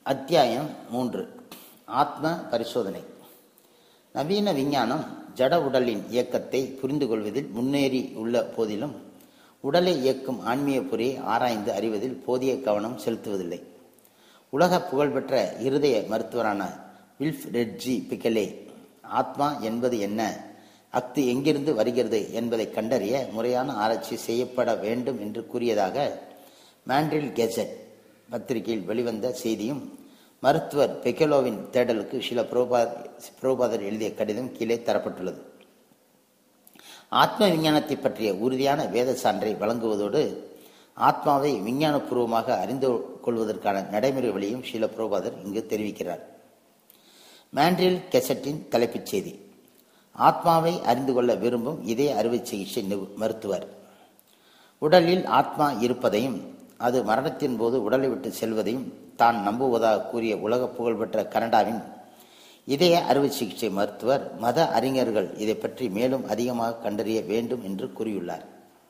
அத்தியாயம் மூன்று ஆத்ம பரிசோதனை நவீன விஞ்ஞானம் ஜட உடலின் இயக்கத்தை புரிந்து கொள்வதில் முன்னேறி உள்ள போதிலும் உடலை இயக்கும் ஆன்மீக பொறியை ஆராய்ந்து அறிவதில் போதிய கவனம் செலுத்துவதில்லை உலக புகழ்பெற்ற இருதய மருத்துவரான வில்ஃப் ரெட்ஜி பிகலே ஆத்மா என்பது என்ன அஃது எங்கிருந்து வருகிறது என்பதை கண்டறிய முறையான ஆராய்ச்சி செய்யப்பட வேண்டும் என்று கூறியதாக மாண்ட்ரில் கெசட் பத்திரிகையில் வெளிவந்த செய்தியும் மருத்துவர் பெக்கலோவின் தேடலுக்கு சில புரோபா புரோபாதர் எழுதிய கடிதம் கீழே தரப்பட்டுள்ளது ஆத்ம விஞ்ஞானத்தை பற்றிய உறுதியான வேத சான்றை வழங்குவதோடு ஆத்மாவை விஞ்ஞானபூர்வமாக அறிந்து கொள்வதற்கான நடைமுறை வழியும் ஷீல புரோபாதர் இங்கு தெரிவிக்கிறார் மாண்ட்ரில் கெசட்டின் தலைப்புச் செய்தி ஆத்மாவை அறிந்து கொள்ள விரும்பும் இதய அறுவை சிகிச்சை மருத்துவர் உடலில் ஆத்மா இருப்பதையும் அது மரணத்தின் போது உடலை விட்டு செல்வதையும் தான் நம்புவதாக கூறிய உலக புகழ்பெற்ற கனடாவின் இதய அறுவை சிகிச்சை மருத்துவர் மத அறிஞர்கள் இதை பற்றி மேலும் அதிகமாக கண்டறிய வேண்டும் என்று கூறியுள்ளார்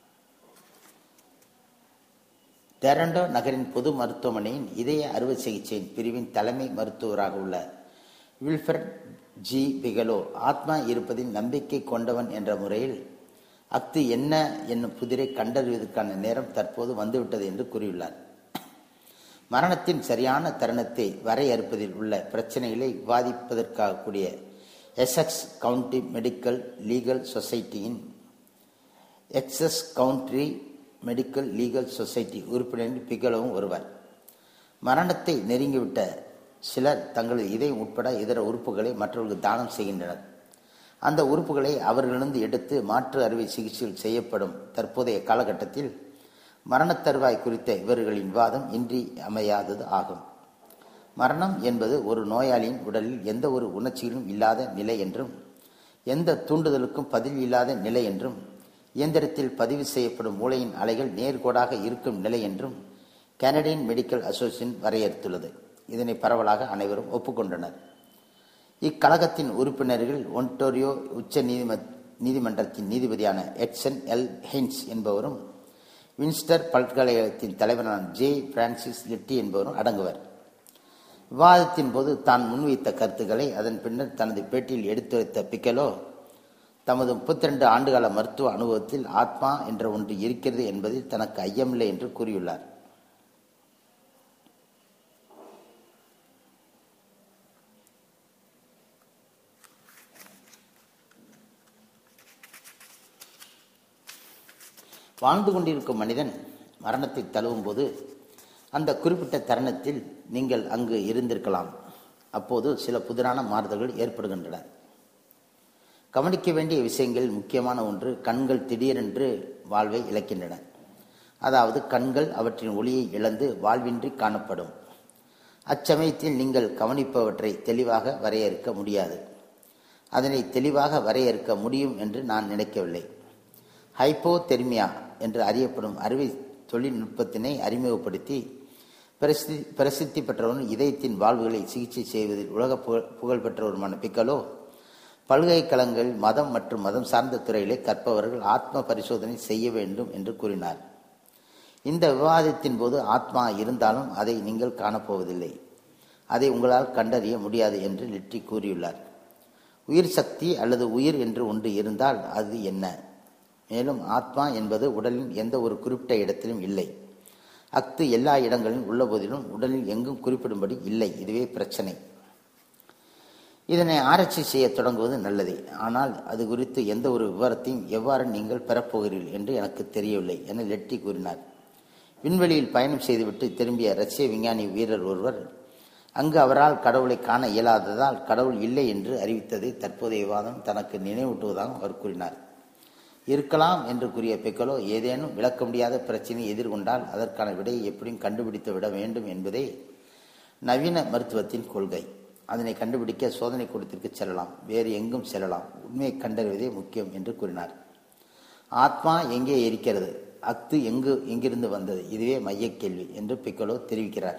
டெரண்டோ நகரின் பொது மருத்துவமனையின் இதய அறுவை சிகிச்சையின் பிரிவின் தலைமை மருத்துவராக உள்ள வில்ஃபர்ட் ஜி பிகலோ ஆத்மா இருப்பதில் நம்பிக்கை கொண்டவன் என்ற முறையில் அஃது என்ன என்னும் புதிரை கண்டறிவதற்கான நேரம் தற்போது வந்துவிட்டது என்று கூறியுள்ளார் மரணத்தின் சரியான தருணத்தை வரையறுப்பதில் உள்ள பிரச்சனைகளை விவாதிப்பதற்காக கூடிய எஸ்எக்ஸ் கவுண்டி மெடிக்கல் லீகல் சொசைட்டியின் Essex county medical legal society உறுப்பினரின் பிகலவும் ஒருவர் மரணத்தை நெருங்கிவிட்ட சிலர் தங்களது இதயம் உட்பட இதர உறுப்புகளை மற்றவர்களுக்கு தானம் செய்கின்றனர் அந்த உறுப்புகளை அவர்களிருந்து எடுத்து மாற்று அறுவை சிகிச்சையில் செய்யப்படும் தற்போதைய காலகட்டத்தில் மரணத் தருவாய் குறித்த இவர்களின் விவாதம் இன்றி அமையாதது ஆகும் மரணம் என்பது ஒரு நோயாளியின் உடலில் எந்த ஒரு உணர்ச்சியிலும் இல்லாத நிலை என்றும் எந்த தூண்டுதலுக்கும் பதில் இல்லாத நிலை என்றும் இயந்திரத்தில் பதிவு செய்யப்படும் மூளையின் அலைகள் நேர்கோடாக இருக்கும் நிலை என்றும் கனடியன் மெடிக்கல் அசோசியேஷன் வரையறுத்துள்ளது இதனை பரவலாக அனைவரும் ஒப்புக்கொண்டனர் இக்கழகத்தின் உறுப்பினர்கள் ஒன்டோரியோ உச்ச நீதிம நீதிமன்றத்தின் நீதிபதியான எட்சன் எல் ஹென்ஸ் என்பவரும் வின்ஸ்டர் பல்கலைக்கழகத்தின் தலைவரான ஜே பிரான்சிஸ் லிட்டி என்பவரும் அடங்குவர் விவாதத்தின் போது தான் முன்வைத்த கருத்துக்களை அதன் பின்னர் தனது பேட்டியில் எடுத்துரைத்த பிக்கலோ தமது முப்பத்தி ரெண்டு ஆண்டுகால மருத்துவ அனுபவத்தில் ஆத்மா என்ற ஒன்று இருக்கிறது என்பதில் தனக்கு ஐயமில்லை என்று கூறியுள்ளார் வாழ்ந்து கொண்டிருக்கும் மனிதன் மரணத்தை தழுவும் போது அந்த குறிப்பிட்ட தருணத்தில் நீங்கள் அங்கு இருந்திருக்கலாம் அப்போது சில புதிரான மாறுதல்கள் ஏற்படுகின்றன கவனிக்க வேண்டிய விஷயங்களில் முக்கியமான ஒன்று கண்கள் திடீரென்று வாழ்வை இழக்கின்றன அதாவது கண்கள் அவற்றின் ஒளியை இழந்து வாழ்வின்றி காணப்படும் அச்சமயத்தில் நீங்கள் கவனிப்பவற்றை தெளிவாக வரையறுக்க முடியாது அதனை தெளிவாக வரையறுக்க முடியும் என்று நான் நினைக்கவில்லை ஹைப்போ தெர்மியா என்று அறியப்படும் அறுவை தொழில்நுட்பத்தினை அறிமுகப்படுத்தி பிரசித்தி பிரசித்தி பெற்றவரும் இதயத்தின் வாழ்வுகளை சிகிச்சை செய்வதில் உலக புகழ் புகழ் பெற்றவருமான பிக்கலோ பல்கலைக்கழகங்கள் மதம் மற்றும் மதம் சார்ந்த துறைகளை கற்பவர்கள் ஆத்ம பரிசோதனை செய்ய வேண்டும் என்று கூறினார் இந்த விவாதத்தின் போது ஆத்மா இருந்தாலும் அதை நீங்கள் காணப்போவதில்லை அதை உங்களால் கண்டறிய முடியாது என்று லிட்டி கூறியுள்ளார் உயிர் சக்தி அல்லது உயிர் என்று ஒன்று இருந்தால் அது என்ன மேலும் ஆத்மா என்பது உடலின் எந்த ஒரு குறிப்பிட்ட இடத்திலும் இல்லை அஃது எல்லா இடங்களிலும் உள்ள போதிலும் உடலில் எங்கும் குறிப்பிடும்படி இல்லை இதுவே பிரச்சனை இதனை ஆராய்ச்சி செய்ய தொடங்குவது நல்லதே ஆனால் அது குறித்து எந்த ஒரு விவரத்தையும் எவ்வாறு நீங்கள் பெறப்போகிறீர்கள் என்று எனக்கு தெரியவில்லை என லெட்டி கூறினார் விண்வெளியில் பயணம் செய்துவிட்டு திரும்பிய ரஷ்ய விஞ்ஞானி வீரர் ஒருவர் அங்கு அவரால் கடவுளை காண இயலாததால் கடவுள் இல்லை என்று அறிவித்ததை தற்போதைய விவாதம் தனக்கு நினைவூட்டுவதாக அவர் கூறினார் இருக்கலாம் என்று கூறிய பெக்கலோ ஏதேனும் விளக்க முடியாத பிரச்சனையை எதிர்கொண்டால் அதற்கான விடையை எப்படியும் கண்டுபிடித்து விட வேண்டும் என்பதே நவீன மருத்துவத்தின் கொள்கை அதனை கண்டுபிடிக்க சோதனை கூடத்திற்கு செல்லலாம் வேறு எங்கும் செல்லலாம் உண்மையை கண்டறிவதே முக்கியம் என்று கூறினார் ஆத்மா எங்கே இருக்கிறது அத்து எங்கு எங்கிருந்து வந்தது இதுவே மைய கேள்வி என்று பிக்கலோ தெரிவிக்கிறார்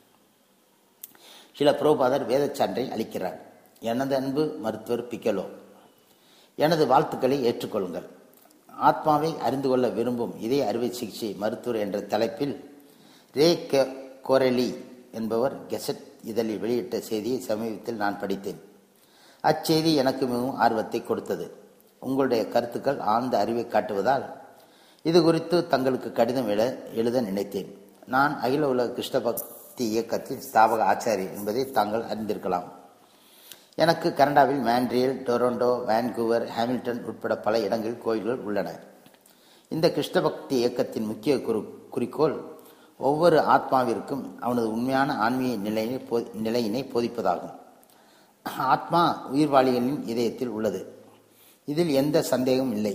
சில புரோபாதர் வேதச்சான்றை அளிக்கிறார் எனது அன்பு மருத்துவர் பிக்கலோ எனது வாழ்த்துக்களை ஏற்றுக்கொள்ளுங்கள் ஆத்மாவை அறிந்து கொள்ள விரும்பும் இதய அறுவை சிகிச்சை மருத்துவர் என்ற தலைப்பில் ரே கோரெலி என்பவர் கெசட் இதழில் வெளியிட்ட செய்தியை சமீபத்தில் நான் படித்தேன் அச்செய்தி எனக்கு மிகவும் ஆர்வத்தை கொடுத்தது உங்களுடைய கருத்துக்கள் ஆழ்ந்த அறிவை காட்டுவதால் இது குறித்து தங்களுக்கு கடிதம் எழு எழுத நினைத்தேன் நான் அகில உலக கிருஷ்ண பக்தி இயக்கத்தின் ஸ்தாபக ஆச்சாரி என்பதை தாங்கள் அறிந்திருக்கலாம் எனக்கு கனடாவில் மாண்ட்ரியல் டொரண்டோ வான்கூவர் ஹாமில்டன் உட்பட பல இடங்களில் கோயில்கள் உள்ளன இந்த கிருஷ்ண பக்தி இயக்கத்தின் முக்கிய குறி குறிக்கோள் ஒவ்வொரு ஆத்மாவிற்கும் அவனது உண்மையான ஆன்மீக நிலையினை போ நிலையினை போதிப்பதாகும் ஆத்மா உயிர்வாளிகளின் இதயத்தில் உள்ளது இதில் எந்த சந்தேகமும் இல்லை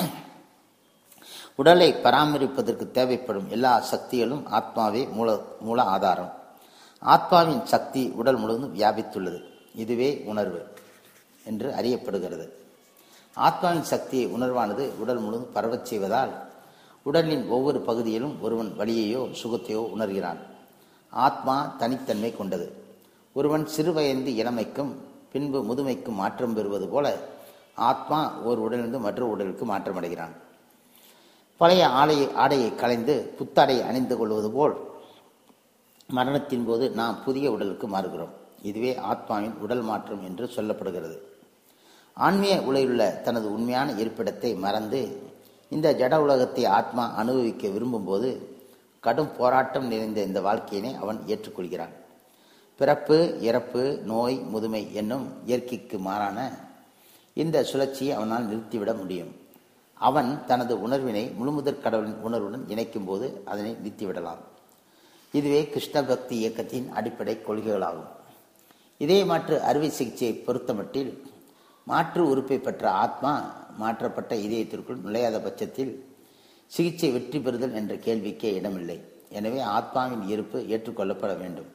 உடலை பராமரிப்பதற்கு தேவைப்படும் எல்லா சக்திகளும் ஆத்மாவே மூல மூல ஆதாரம் ஆத்மாவின் சக்தி உடல் முழுவதும் வியாபித்துள்ளது இதுவே உணர்வு என்று அறியப்படுகிறது ஆத்மாவின் சக்தியை உணர்வானது உடல் முழுவதும் பரவச் செய்வதால் உடலின் ஒவ்வொரு பகுதியிலும் ஒருவன் வலியையோ சுகத்தையோ உணர்கிறான் ஆத்மா தனித்தன்மை கொண்டது ஒருவன் சிறுவயது இளமைக்கும் பின்பு முதுமைக்கும் மாற்றம் பெறுவது போல ஆத்மா ஒரு உடலிலிருந்து மற்றொரு உடலுக்கு மாற்றமடைகிறான் பழைய ஆலையை ஆடையை களைந்து புத்தாடையை அணிந்து கொள்வது போல் மரணத்தின் போது நாம் புதிய உடலுக்கு மாறுகிறோம் இதுவே ஆத்மாவின் உடல் மாற்றம் என்று சொல்லப்படுகிறது ஆன்மீக உலகிலுள்ள தனது உண்மையான இருப்பிடத்தை மறந்து இந்த ஜட உலகத்தை ஆத்மா அனுபவிக்க விரும்பும்போது கடும் போராட்டம் நிறைந்த இந்த வாழ்க்கையினை அவன் ஏற்றுக்கொள்கிறான் பிறப்பு இறப்பு நோய் முதுமை என்னும் இயற்கைக்கு மாறான இந்த சுழற்சியை அவனால் நிறுத்திவிட முடியும் அவன் தனது உணர்வினை முழுமுதற் கடவுளின் உணர்வுடன் இணைக்கும் போது அதனை நிறுத்திவிடலாம் இதுவே கிருஷ்ண பக்தி இயக்கத்தின் அடிப்படை கொள்கைகளாகும் இதே மாற்று அறுவை சிகிச்சையை பொறுத்தமட்டில் மாற்று உறுப்பை பெற்ற ஆத்மா மாற்றப்பட்ட இதயத்திற்குள் நுழையாத பட்சத்தில் சிகிச்சை வெற்றி பெறுதல் என்ற கேள்விக்கே இடமில்லை எனவே ஆத்மாவின் இருப்பு ஏற்றுக்கொள்ளப்பட வேண்டும்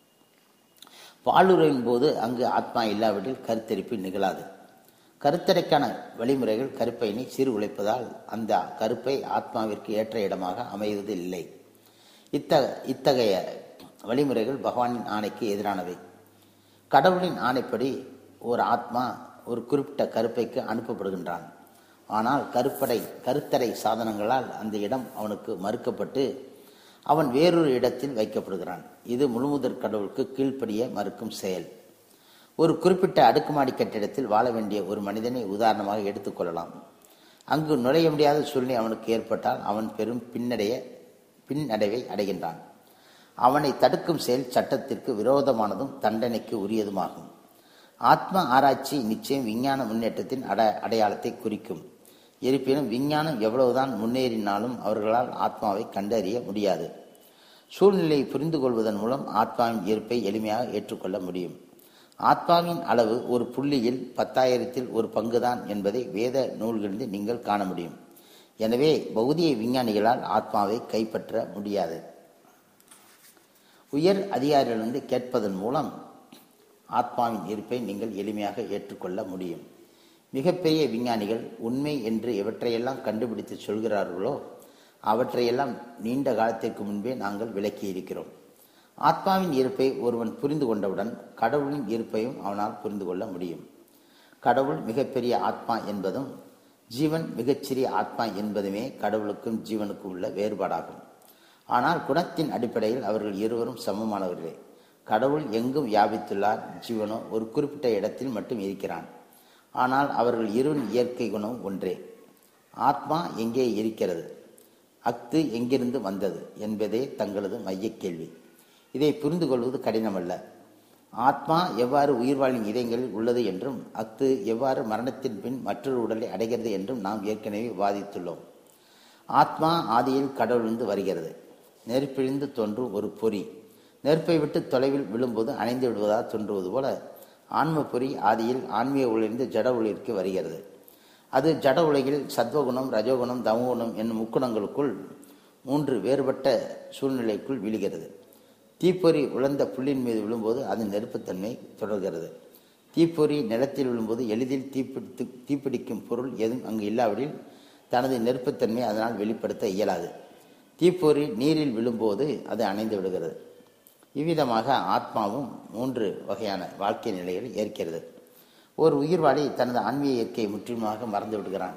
பாலுறவின் போது அங்கு ஆத்மா இல்லாவிடில் கருத்தரிப்பு நிகழாது கருத்தடைக்கான வழிமுறைகள் கருப்பையினை சீர்குலைப்பதால் அந்த கருப்பை ஆத்மாவிற்கு ஏற்ற இடமாக அமைவது இல்லை இத்த இத்தகைய வழிமுறைகள் பகவானின் ஆணைக்கு எதிரானவை கடவுளின் ஆணைப்படி ஒரு ஆத்மா ஒரு குறிப்பிட்ட கருப்பைக்கு அனுப்பப்படுகின்றான் ஆனால் கருப்படை கருத்தடை சாதனங்களால் அந்த இடம் அவனுக்கு மறுக்கப்பட்டு அவன் வேறொரு இடத்தில் வைக்கப்படுகிறான் இது முழுமுதற் கடவுளுக்கு கீழ்ப்படிய மறுக்கும் செயல் ஒரு குறிப்பிட்ட அடுக்குமாடி கட்டிடத்தில் வாழ வேண்டிய ஒரு மனிதனை உதாரணமாக எடுத்துக்கொள்ளலாம் அங்கு நுழைய முடியாத சூழ்நிலை அவனுக்கு ஏற்பட்டால் அவன் பெரும் பின்னடைய பின்னடைவை அடைகின்றான் அவனை தடுக்கும் செயல் சட்டத்திற்கு விரோதமானதும் தண்டனைக்கு உரியதுமாகும் ஆத்ம ஆராய்ச்சி நிச்சயம் விஞ்ஞான முன்னேற்றத்தின் அட அடையாளத்தை குறிக்கும் இருப்பினும் விஞ்ஞானம் எவ்வளவுதான் முன்னேறினாலும் அவர்களால் ஆத்மாவை கண்டறிய முடியாது சூழ்நிலையை புரிந்து கொள்வதன் மூலம் ஆத்மாவின் இருப்பை எளிமையாக ஏற்றுக்கொள்ள முடியும் ஆத்மாவின் அளவு ஒரு புள்ளியில் பத்தாயிரத்தில் ஒரு பங்குதான் என்பதை வேத நூல்களிலிருந்து நீங்கள் காண முடியும் எனவே பௌதிக விஞ்ஞானிகளால் ஆத்மாவை கைப்பற்ற முடியாது உயர் அதிகாரிகளிலிருந்து கேட்பதன் மூலம் ஆத்மாவின் இருப்பை நீங்கள் எளிமையாக ஏற்றுக்கொள்ள முடியும் மிகப்பெரிய விஞ்ஞானிகள் உண்மை என்று எவற்றையெல்லாம் கண்டுபிடித்து சொல்கிறார்களோ அவற்றையெல்லாம் நீண்ட காலத்திற்கு முன்பே நாங்கள் விளக்கி இருக்கிறோம் ஆத்மாவின் இருப்பை ஒருவன் புரிந்து கொண்டவுடன் கடவுளின் இருப்பையும் அவனால் புரிந்து கொள்ள முடியும் கடவுள் மிகப்பெரிய ஆத்மா என்பதும் ஜீவன் மிகச்சிறிய ஆத்மா என்பதுமே கடவுளுக்கும் ஜீவனுக்கும் உள்ள வேறுபாடாகும் ஆனால் குணத்தின் அடிப்படையில் அவர்கள் இருவரும் சமமானவர்களே கடவுள் எங்கும் வியாபித்துள்ளார் ஜீவனோ ஒரு குறிப்பிட்ட இடத்தில் மட்டும் இருக்கிறான் ஆனால் அவர்கள் இருவரின் இயற்கை குணம் ஒன்றே ஆத்மா எங்கே இருக்கிறது அக்து எங்கிருந்து வந்தது என்பதே தங்களது மையக் கேள்வி இதை புரிந்து கொள்வது கடினமல்ல ஆத்மா எவ்வாறு உயிர்வாழின் இதயங்களில் உள்ளது என்றும் அக்து எவ்வாறு மரணத்தின் பின் மற்றொரு உடலை அடைகிறது என்றும் நாம் ஏற்கனவே விவாதித்துள்ளோம் ஆத்மா ஆதியில் கடவுளிருந்து வருகிறது நெருப்பிழிந்து தோன்றும் ஒரு பொறி நெருப்பை விட்டு தொலைவில் விழும்போது அணைந்து விடுவதாக தோன்றுவது போல ஆன்ம பொறி ஆதியில் ஆன்மீக உலகிலிருந்து ஜட உலகிற்கு வருகிறது அது ஜட உலகில் சத்வகுணம் ரஜோகுணம் தமகுணம் என்னும் முக்குணங்களுக்குள் மூன்று வேறுபட்ட சூழ்நிலைக்குள் விழுகிறது தீப்பொறி உழந்த புல்லின் மீது விழும்போது அதன் நெருப்புத்தன்மை தொடர்கிறது தீப்பொறி நிலத்தில் விழும்போது எளிதில் தீப்பிடித்து தீப்பிடிக்கும் பொருள் எதுவும் அங்கு இல்லாவிடில் தனது நெருப்புத்தன்மை அதனால் வெளிப்படுத்த இயலாது தீப்பொறி நீரில் விழும்போது அது அணைந்து விடுகிறது இவ்விதமாக ஆத்மாவும் மூன்று வகையான வாழ்க்கை நிலைகளை ஏற்கிறது ஒரு உயிர்வாளி தனது ஆன்மீக இயற்கையை முற்றிலுமாக மறந்து விடுகிறான்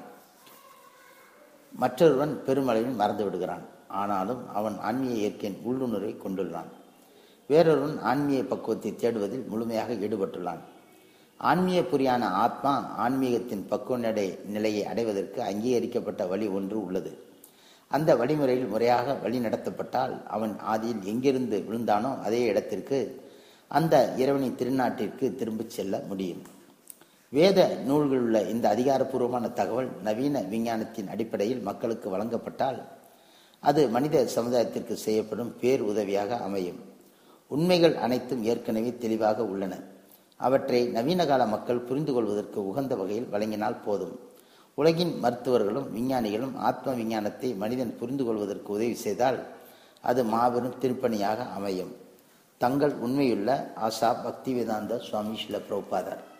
மற்றொருவன் பெருமளவில் மறந்து விடுகிறான் ஆனாலும் அவன் ஆன்மீக இயற்கையின் உள்ளுணர்வை கொண்டுள்ளான் வேறொருவன் ஆன்மீக பக்குவத்தை தேடுவதில் முழுமையாக ஈடுபட்டுள்ளான் ஆன்மீக புரியான ஆத்மா ஆன்மீகத்தின் பக்குவ நடை நிலையை அடைவதற்கு அங்கீகரிக்கப்பட்ட வழி ஒன்று உள்ளது அந்த வழிமுறையில் முறையாக வழி நடத்தப்பட்டால் அவன் ஆதியில் எங்கிருந்து விழுந்தானோ அதே இடத்திற்கு அந்த இறைவனின் திருநாட்டிற்கு திரும்பிச் செல்ல முடியும் வேத நூல்களில் உள்ள இந்த அதிகாரப்பூர்வமான தகவல் நவீன விஞ்ஞானத்தின் அடிப்படையில் மக்களுக்கு வழங்கப்பட்டால் அது மனித சமுதாயத்திற்கு செய்யப்படும் பேர் உதவியாக அமையும் உண்மைகள் அனைத்தும் ஏற்கனவே தெளிவாக உள்ளன அவற்றை நவீன கால மக்கள் புரிந்து கொள்வதற்கு உகந்த வகையில் வழங்கினால் போதும் உலகின் மருத்துவர்களும் விஞ்ஞானிகளும் ஆத்ம விஞ்ஞானத்தை மனிதன் புரிந்து கொள்வதற்கு உதவி செய்தால் அது மாபெரும் திருப்பணியாக அமையும் தங்கள் உண்மையுள்ள ஆசா பக்திவேதாந்த சுவாமி ஸ்ரீல பிரபுபாதர்